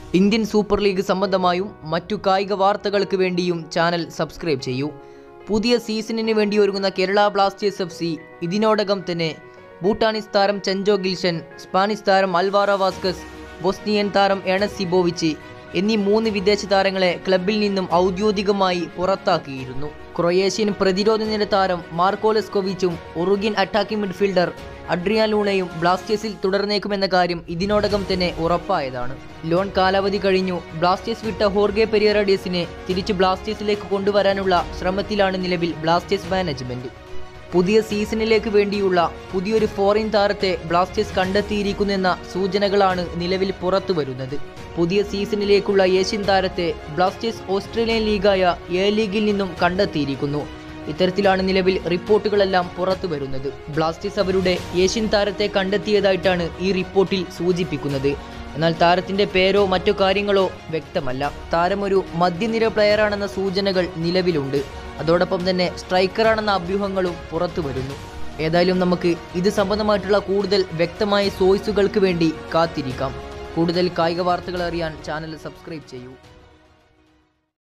Indian super league സംബന്ധമായും മറ്റു കായിക വാർത്തകൾക്ക് വേണ്ടിയും ചാനൽ സബ്സ്ക്രൈബ് ചെയ്യൂ പുതിയ സീസണിന് വേണ്ടി ഒരുങ്ങുന്ന കേരള ബ്ലാസ്റ്റേഴ്സ് എഫ് സി ഇതിനോടകം തന്നെ ഭൂട്ടാനീസ് താരം ചെഞ്ചോ ഗിൽഷൻ സ്പാനിഷ് താരം അൽവാറ വാസ്കസ് ബൊസ്നിയൻ താരം എണസ് സിബോവിച്ച് എന്നീ മൂന്ന് വിദേശ താരങ്ങളെ ക്ലബിൽ നിന്നും ഔദ്യോഗികമായി പുറത്താക്കിയിരുന്നു ക്രൊയേഷ്യൻ പ്രതിരോധ നിര താരം മാർക്കോലെസ്കോവിച്ചും ഉറുഗ്യൻ അറ്റാക്കിംഗ് മിഡ്ഫീൽഡർ അഡ്രിയാൻ ലൂണയും ബ്ലാസ്റ്റേഴ്സിൽ തുടർന്നേക്കുമെന്ന കാര്യം ഇതിനോടകം തന്നെ ഉറപ്പായതാണ് ലോൺ കാലാവധി കഴിഞ്ഞു ബ്ലാസ്റ്റേഴ്സ് വിട്ട ഹോർഗെ പെരിയറഡീസിനെ തിരിച്ചു ബ്ലാസ്റ്റേഴ്സിലേക്ക് കൊണ്ടുവരാനുള്ള ശ്രമത്തിലാണ് നിലവിൽ ബ്ലാസ്റ്റേഴ്സ് മാനേജ്മെന്റ് പുതിയ സീസണിലേക്ക് വേണ്ടിയുള്ള പുതിയൊരു ഫോറിൻ താരത്തെ ബ്ലാസ്റ്റേഴ്സ് കണ്ടെത്തിയിരിക്കുന്നെന്ന സൂചനകളാണ് നിലവിൽ പുറത്തു വരുന്നത് പുതിയ സീസണിലേക്കുള്ള ഏഷ്യൻ താരത്തെ ബ്ലാസ്റ്റേഴ്സ് ഓസ്ട്രേലിയൻ ലീഗായ എ ലീഗിൽ നിന്നും കണ്ടെത്തിയിരിക്കുന്നു ഇത്തരത്തിലാണ് നിലവിൽ റിപ്പോർട്ടുകളെല്ലാം പുറത്തു വരുന്നത് ബ്ലാസ്റ്റേഴ്സ് അവരുടെ ഏഷ്യൻ താരത്തെ കണ്ടെത്തിയതായിട്ടാണ് ഈ റിപ്പോർട്ടിൽ സൂചിപ്പിക്കുന്നത് എന്നാൽ താരത്തിന്റെ പേരോ മറ്റു കാര്യങ്ങളോ വ്യക്തമല്ല താരം ഒരു മധ്യനിര പ്ലെയറാണെന്ന സൂചനകൾ നിലവിലുണ്ട് അതോടൊപ്പം തന്നെ സ്ട്രൈക്കറാണെന്ന അഭ്യൂഹങ്ങളും പുറത്തു വരുന്നു ഏതായാലും നമുക്ക് ഇത് സംബന്ധമായിട്ടുള്ള കൂടുതൽ വ്യക്തമായ സോഴ്സുകൾക്ക് വേണ്ടി കാത്തിരിക്കാം കൂടുതൽ കായിക വാർത്തകൾ അറിയാൻ ചാനൽ സബ്സ്ക്രൈബ് ചെയ്യൂ